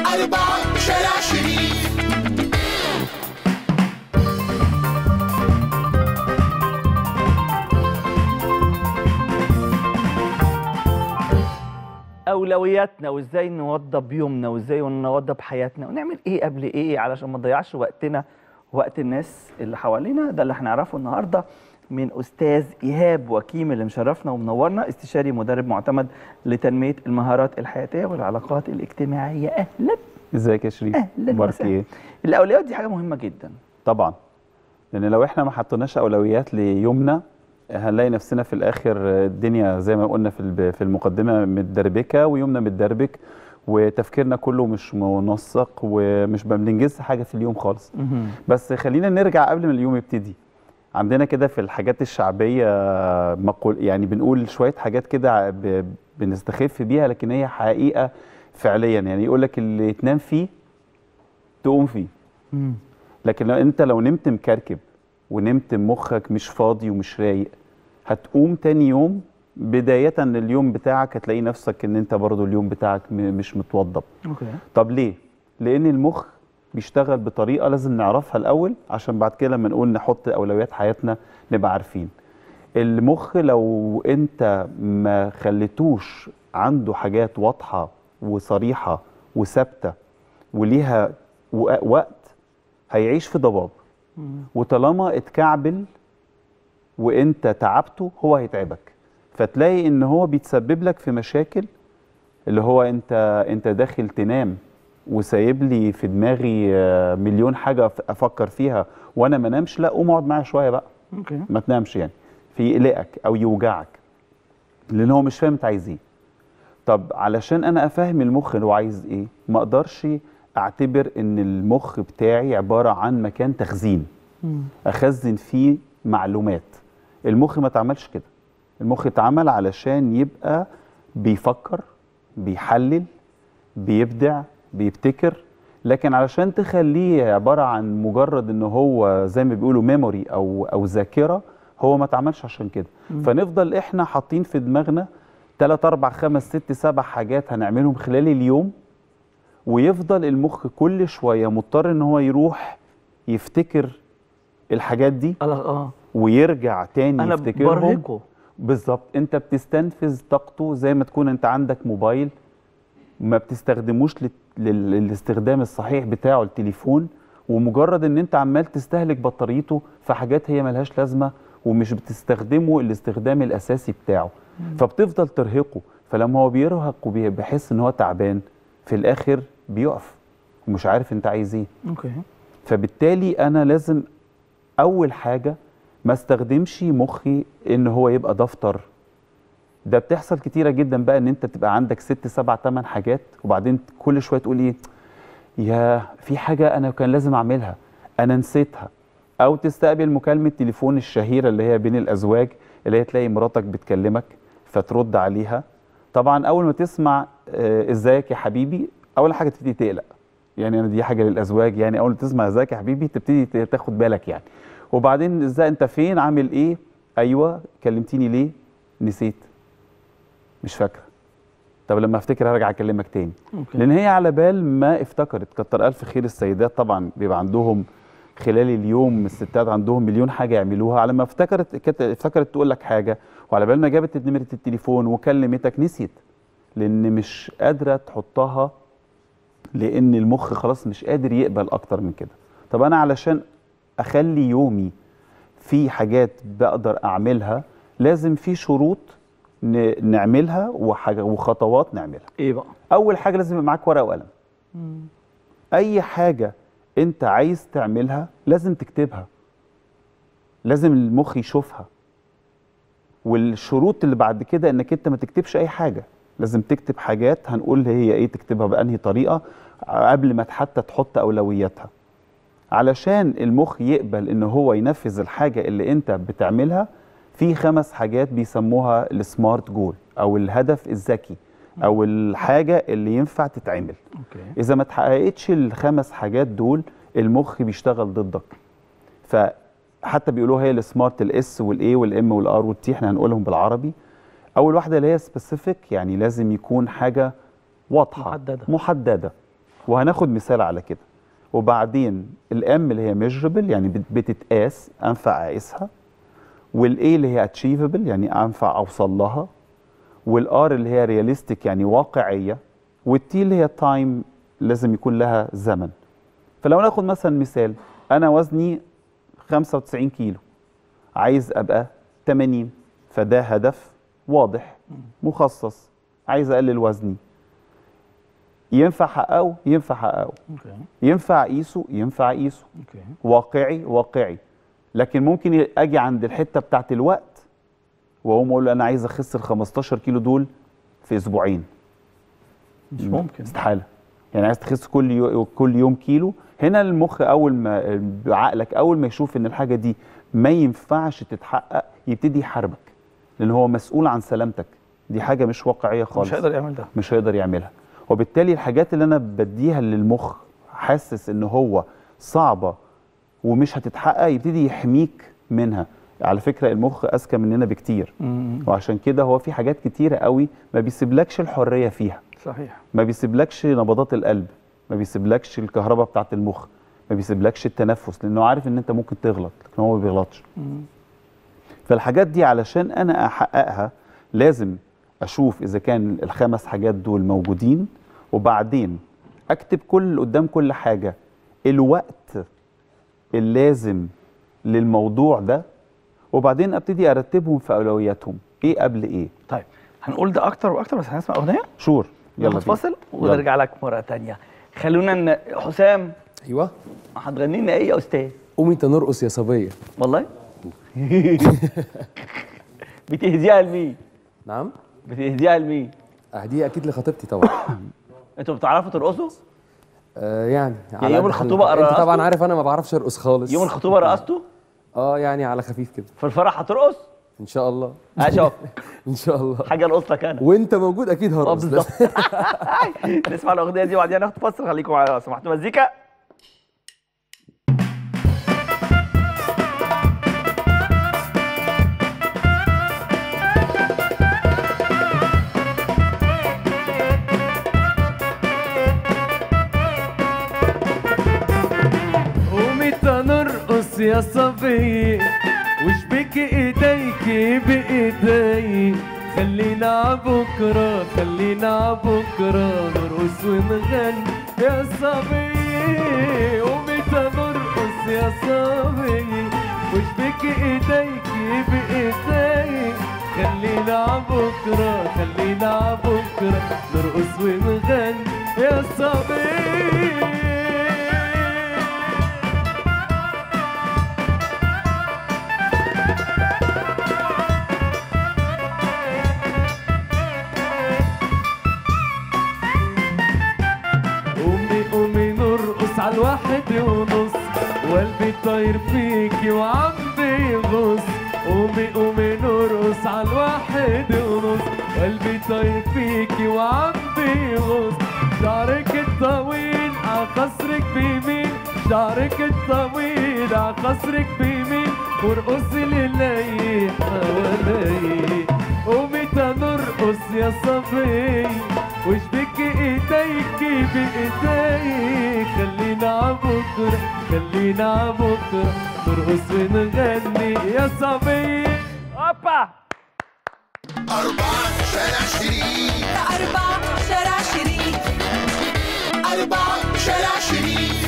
أربعة شارع شريف اولوياتنا وازاي نوضب يومنا وازاي نوضب حياتنا ونعمل ايه قبل ايه علشان ما نضيعش وقتنا وقت الناس اللي حوالينا ده اللي هنعرفه النهارده من استاذ ايهاب وكيم اللي مشرفنا ومنورنا استشاري مدرب معتمد لتنميه المهارات الحياتيه والعلاقات الاجتماعيه اهلا ازيك يا شريف اهلا اخبارك وسهلا ايه الاولويات دي حاجه مهمه جدا طبعا لان لو احنا ما حطيناش اولويات ليومنا هنلاقي نفسنا في الاخر الدنيا زي ما قلنا في الب- في المقدمه متدربكه ويومنا متدربك وتفكيرنا كله مش منسق ومش ما بننجز حاجه في اليوم خالص بس خلينا نرجع قبل ما اليوم يبتدي عندنا كده في الحاجات الشعبيه مقول يعني بنقول شويه حاجات كده ب- بنستخف بيها لكن هي حقيقه فعليا يعني يقول لك اللي تنام فيه تقوم فيه لكن لو انت لو نمت مكركب ونمت مخك مش فاضي ومش رايق هتقوم تاني يوم بداية اليوم بتاعك هتلاقي نفسك ان انت برضو اليوم بتاعك م- مش متوضب اوكي طب ليه؟ لان المخ بيشتغل بطريقة لازم نعرفها الاول عشان بعد كده لما نقول نحط اولويات حياتنا نبقى عارفين المخ لو انت ما خليتوش عنده حاجات واضحة وصريحة وثابتة وليها وق- وقت هيعيش في ضباب وطالما اتكعبل وانت تعبته هو هيتعبك فتلاقي ان هو بيتسبب لك في مشاكل اللي هو انت انت داخل تنام وسايب لي في دماغي آه، مليون حاجه أف- افكر فيها وانا ما نامش لا قوم اقعد معايا شويه بقى اوكي ما تنامش يعني في يقلقك او يوجعك لان هو مش فاهم انت عايز ايه طب علشان انا افهم المخ اللي هو عايز ايه ما اقدرش اعتبر ان المخ بتاعي عباره عن مكان تخزين اخزن فيه معلومات المخ ما اتعملش كده المخ اتعمل علشان يبقى بيفكر بيحلل بيبدع بيبتكر لكن علشان تخليه عباره عن مجرد ان هو زي ما بيقولوا ميموري او او ذاكره هو ما اتعملش عشان كده فنفضل احنا حاطين في دماغنا 3 4 5 6 7 حاجات هنعملهم خلال اليوم ويفضل المخ كل شويه مضطر ان هو يروح يفتكر الحاجات دي الله اه ويرجع تاني انا يفتكرهم برهقه بالظبط انت بتستنفذ طاقته زي ما تكون انت عندك موبايل ما بتستخدموش لل- لل- للاستخدام الصحيح بتاعه التليفون ومجرد ان انت عمال تستهلك بطاريته في حاجات هي ملهاش لازمه ومش بتستخدمه الاستخدام الاساسي بتاعه فبتفضل ترهقه فلما هو بيرهق وبيحس ان هو تعبان في الاخر بيقف ومش عارف انت عايز ايه اوكي فبالتالي انا لازم اول حاجه ما استخدمش مخي ان هو يبقى دفتر ده بتحصل كتيره جدا بقى ان انت تبقى عندك ست سبع ثمان حاجات وبعدين كل شويه تقول ايه يا في حاجه انا كان لازم اعملها انا نسيتها او تستقبل مكالمه تليفون الشهيره اللي هي بين الازواج اللي هي تلاقي مراتك بتكلمك فترد عليها طبعا اول ما تسمع آه، ازيك يا حبيبي اول حاجه تبتدي تقلق يعني انا دي حاجه للازواج يعني اول ما تسمع ازيك يا حبيبي تبتدي ت- تاخد بالك يعني وبعدين ازاي انت فين عامل ايه ايوه كلمتيني ليه نسيت مش فاكره طب لما افتكر هرجع اكلمك تاني اوكي لان هي على بال ما افتكرت كتر الف خير السيدات طبعا بيبقى عندهم خلال اليوم الستات عندهم مليون حاجه يعملوها على ما افتكرت كت- افتكرت تقول لك حاجه وعلى بال ما جابت نمره التليفون وكلمتك نسيت لان مش قادره تحطها لان المخ خلاص مش قادر يقبل اكتر من كده طب انا علشان اخلي يومي في حاجات بقدر اعملها لازم في شروط ن- نعملها وحاجة وخطوات نعملها ايه بقى اول حاجه لازم يبقى معاك ورقه وقلم اي حاجه انت عايز تعملها لازم تكتبها لازم المخ يشوفها والشروط اللي بعد كده انك انت ما تكتبش اي حاجه لازم تكتب حاجات هنقول هي ايه تكتبها بانهي طريقه قبل ما حتى تحط اولوياتها علشان المخ يقبل ان هو ينفذ الحاجه اللي انت بتعملها في خمس حاجات بيسموها السمارت جول او الهدف الذكي او الحاجه اللي ينفع تتعمل اوكي اذا ما اتحققتش الخمس حاجات دول المخ بيشتغل ضدك فحتى بيقولوها هي السمارت الاس والاي والام والار والتي احنا هنقولهم بالعربي اول واحده اللي هي سبيسيفيك يعني لازم يكون حاجه واضحه محددة. محدده وهناخد مثال على كده وبعدين الام اللي هي ميجربل يعني بت- بتتقاس انفع اقيسها والاي اللي هي اتشيفبل يعني انفع اوصل لها والار اللي هي رياليستيك يعني واقعيه والتي اللي هي تايم لازم يكون لها زمن فلو ناخد مثلا مثال انا وزني 95 كيلو عايز ابقى 80 فده هدف واضح مخصص عايز اقلل وزني ينفع احققه ينفع احققه اوكي ينفع اقيسه ينفع اقيسه اوكي واقعي واقعي لكن ممكن اجي عند الحته بتاعت الوقت واقوم اقول له انا عايز اخس ال 15 كيلو دول في اسبوعين مش ممكن استحاله يعني عايز تخس كل يو... كل يوم كيلو هنا المخ اول ما عقلك اول ما يشوف ان الحاجه دي ما ينفعش تتحقق يبتدي يحاربك لان هو مسؤول عن سلامتك دي حاجه مش واقعيه خالص مش هيقدر يعمل ده مش هيقدر يعملها وبالتالي الحاجات اللي انا بديها للمخ حاسس ان هو صعبه ومش هتتحقق يبتدي يحميك منها على فكره المخ اذكى مننا بكتير مم. وعشان كده هو في حاجات كتيره قوي ما بيسيبلكش الحريه فيها صحيح ما بيسيبلكش نبضات القلب ما بيسيبلكش الكهرباء بتاعه المخ ما بيسيبلكش التنفس لانه عارف ان انت ممكن تغلط لكن هو ما بيغلطش مم. فالحاجات دي علشان انا احققها لازم اشوف اذا كان الخمس حاجات دول موجودين وبعدين اكتب كل قدام كل حاجه الوقت اللازم للموضوع ده وبعدين ابتدي ارتبهم في اولوياتهم ايه قبل ايه طيب هنقول ده اكتر واكتر بس هنسمع اغنيه شور يلا بينا. فاصل ونرجع لك مره تانية خلونا ن... حسام ايوه هتغني لنا ايه يا استاذ قومي انت نرقص يا صبيه والله بتهديها لمين نعم بتهديها لمين آه، دي اكيد لخطيبتي طبعا انتوا بتعرفوا ترقصوا آه يعني على يوم قد الخطوبة حالنا. انت رقصتوا؟ طبعا عارف انا ما بعرفش ارقص خالص يوم الخطوبه رقصتوا اه يعني على خفيف كده في الفرح هترقص ان شاء الله اشوف ان شاء الله حاجه ارقص لك انا وانت موجود اكيد اه هرقص بالظبط نسمع الاغنيه دي وبعدين ناخد فاصل خليكم معايا لو سمحتوا مزيكا قومي تنرقص يا صبي وشبكي ايديكي بايدي خلينا بكرة خلينا بكرة نرقص ونغني يا صبي قومي تنرقص يا صبي وشبكي ايديكي بايدي خلينا بكرة خلينا بكرة نرقص ونغني يا صبي قومي قومي نرقص على الواحد ونص وقلبي طاير فيكي وعم بيغص قومي قومي نرقص على الواحد ونص قلبي طاير فيكي وعم بيغص شعرك الطويل على خصرك بيمين شعرك الطويل على خصرك بيمين وارقصي للي حوالي قومي تنرقص يا صبي وشبكي ايديكي بايدي خلينا بكره خلينا بكره نرقص ونغني يا صبي هوبا أربعة شارع شريف أربعة شارع شريف أربعة شارع شريف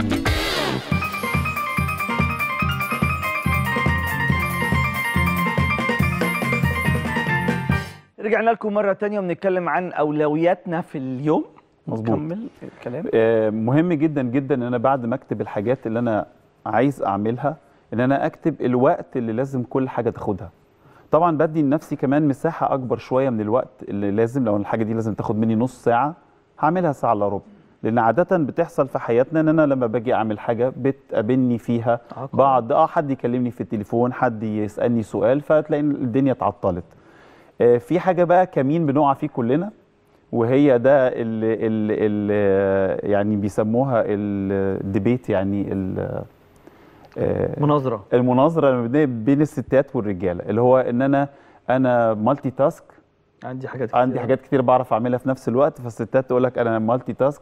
رجعنا لكم مرة تانية وبنتكلم عن أولوياتنا في اليوم مظبوط. نكمل الكلام آه، مهم جدا جدا ان انا بعد ما اكتب الحاجات اللي انا عايز اعملها ان انا اكتب الوقت اللي لازم كل حاجه تاخدها طبعا بدي لنفسي كمان مساحه اكبر شويه من الوقت اللي لازم لو الحاجه دي لازم تاخد مني نص ساعه هعملها ساعه الا ربع لان عاده بتحصل في حياتنا ان انا لما باجي اعمل حاجه بتقابلني فيها عقبة. بعض اه حد يكلمني في التليفون حد يسالني سؤال فتلاقي إن الدنيا اتعطلت آه، في حاجه بقى كمين بنقع فيه كلنا وهي ده اللي, اللي, اللي يعني بيسموها الديبيت يعني ال- آه، مناظرة المناظره بين بين الستات والرجاله اللي هو ان انا انا مالتي تاسك عندي حاجات عندي كتير. حاجات كتير بعرف اعملها في نفس الوقت فالستات تقول لك انا مالتي تاسك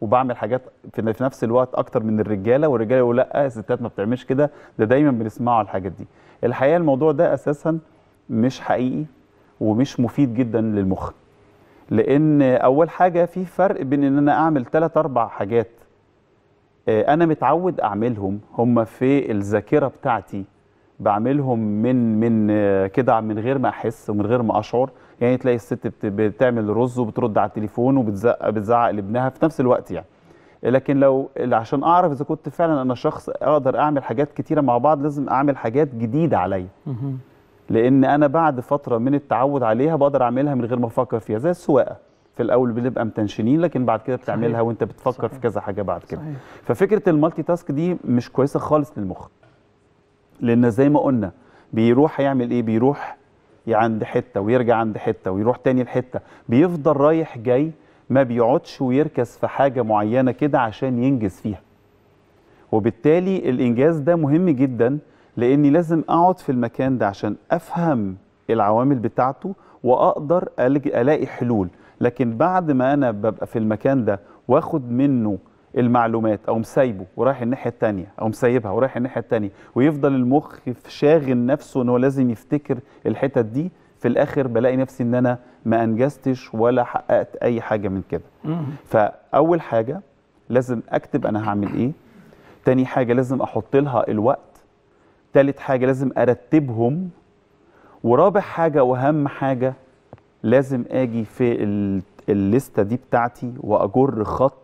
وبعمل حاجات في في نفس الوقت اكتر من الرجاله والرجاله يقولوا لا الستات ما بتعملش كده ده دايما بنسمعه على الحاجات دي الحقيقه الموضوع ده اساسا مش حقيقي ومش مفيد جدا للمخ لان اول حاجه في فرق بين ان انا اعمل ثلاث اربع حاجات آه، انا متعود اعملهم هم في الذاكره بتاعتي بعملهم من من آه، كده من غير ما احس ومن غير ما اشعر يعني تلاقي الست بت- بتعمل رز وبترد على التليفون وبتزعق بتزعق لابنها في نفس الوقت يعني لكن لو عشان اعرف اذا كنت فعلا انا شخص اقدر اعمل حاجات كتيره مع بعض لازم اعمل حاجات جديده عليا لان انا بعد فتره من التعود عليها بقدر اعملها من غير ما افكر فيها زي السواقه في الاول بنبقى متنشنين لكن بعد كده بتعملها صحيح. وانت بتفكر صحيح. في كذا حاجه بعد كده صحيح. ففكره المالتي تاسك دي مش كويسه خالص للمخ لان زي ما قلنا بيروح يعمل ايه بيروح عند حته ويرجع عند حته ويروح تاني لحته بيفضل رايح جاي ما بيقعدش ويركز في حاجه معينه كده عشان ينجز فيها وبالتالي الانجاز ده مهم جدا لاني لازم اقعد في المكان ده عشان افهم العوامل بتاعته واقدر ألج- الاقي حلول لكن بعد ما انا ببقى في المكان ده واخد منه المعلومات او مسايبه ورايح الناحيه التانية او مسيبها ورايح الناحيه التانية ويفضل المخ في شاغل نفسه ان هو لازم يفتكر الحتت دي في الاخر بلاقي نفسي ان انا ما انجزتش ولا حققت اي حاجه من كده فاول حاجه لازم اكتب انا هعمل ايه تاني حاجه لازم احط لها الوقت تالت حاجه لازم ارتبهم ورابع حاجه واهم حاجه لازم اجي في ال- الليسته دي بتاعتي واجر خط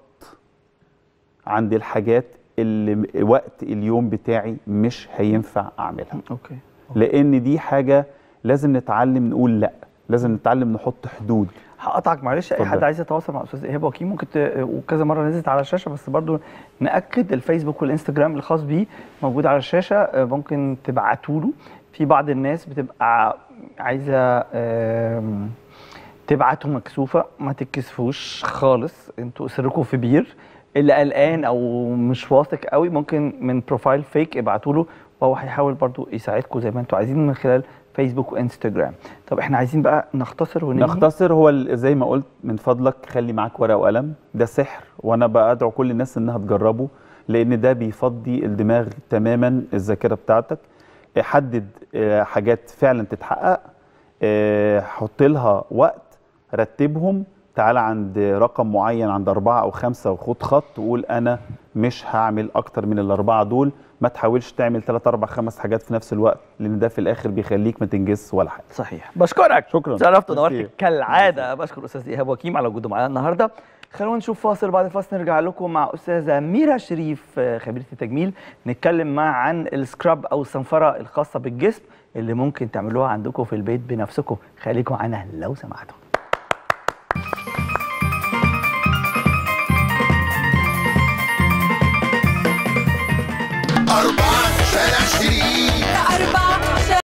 عند الحاجات اللي م- وقت اليوم بتاعي مش هينفع اعملها اوكي لان دي حاجه لازم نتعلم نقول لا لازم نتعلم نحط حدود هقطعك معلش اي اتفضل. حد عايز يتواصل مع استاذ ايهاب وكيم ممكن ت... وكذا مره نزلت على الشاشه بس برضو ناكد الفيسبوك والانستجرام الخاص بيه موجود على الشاشه آه، ممكن تبعتوا له في بعض الناس بتبقى عايزه آم، تبعتوا مكسوفه ما تتكسفوش خالص انتوا سركم في بير اللي قلقان او مش واثق قوي ممكن من بروفايل فيك ابعتوا له وهو هيحاول برضو يساعدكم زي ما انتوا عايزين من خلال فيسبوك وانستجرام طب احنا عايزين بقى نختصر وننهي نختصر هو ال- زي ما قلت من فضلك خلي معاك ورقه وقلم ده سحر وانا بدعو كل الناس انها تجربه لان ده بيفضي الدماغ تماما الذاكره بتاعتك آه، حدد آه، حاجات فعلا تتحقق آه، حط لها وقت رتبهم تعال عند رقم معين عند أربعة أو خمسة وخد خط وقول أنا مش هعمل أكتر من الأربعة دول ما تحاولش تعمل ثلاث أربع خمس حاجات في نفس الوقت لأن ده في الآخر بيخليك ما تنجزش ولا حاجة صحيح بشكرك شكراً. شرفت ونورت ميرسي. كالعاده بشكر استاذ ايهاب وكيم على وجوده معانا النهارده خلونا نشوف فاصل بعد الفاصل نرجع لكم مع استاذه ميرا شريف آه، خبيره التجميل نتكلم معاها عن السكراب او الصنفره الخاصه بالجسم اللي ممكن تعملوها عندكم في البيت بنفسكم خليكم معانا لو سمحتوا